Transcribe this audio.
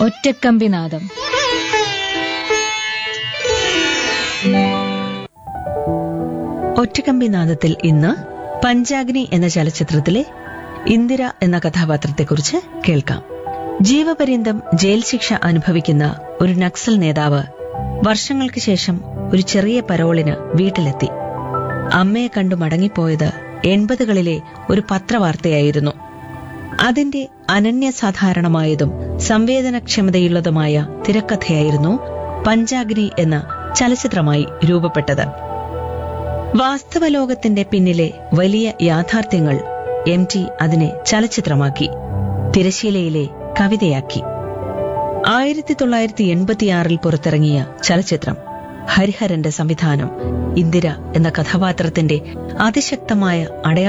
ഒറ്റക്കമ്പിനാദം ഒറ്റക്കമ്പി നാദത്തിൽ ഇന്ന് പഞ്ചാഗ്നി എന്ന ചലച്ചിത്രത്തിലെ ഇന്ദിര എന്ന കഥാപാത്രത്തെക്കുറിച്ച് കേൾക്കാം ജീവപര്യന്തം ജയിൽ ശിക്ഷ അനുഭവിക്കുന്ന ഒരു നക്സൽ നേതാവ് വർഷങ്ങൾക്ക് ശേഷം ഒരു ചെറിയ പരോളിന് വീട്ടിലെത്തി അമ്മയെ കണ്ടു മടങ്ങിപ്പോയത് എൺപതുകളിലെ ഒരു പത്രവാർത്തയായിരുന്നു അതിന്റെ അനന്യസാധാരണമായതും സംവേദനക്ഷമതയുള്ളതുമായ തിരക്കഥയായിരുന്നു പഞ്ചാഗ്നി എന്ന ചലച്ചിത്രമായി രൂപപ്പെട്ടത് വാസ്തവലോകത്തിന്റെ പിന്നിലെ വലിയ യാഥാർത്ഥ്യങ്ങൾ എം ടി അതിനെ ചലച്ചിത്രമാക്കി തിരശീലയിലെ കവിതയാക്കി ആയിരത്തി തൊള്ളായിരത്തി എൺപത്തിയാറിൽ പുറത്തിറങ്ങിയ ചലച്ചിത്രം ഹരിഹരന്റെ സംവിധാനം ഇന്ദിര എന്ന കഥാപാത്രത്തിന്റെ അതിശക്തമായ അടയാള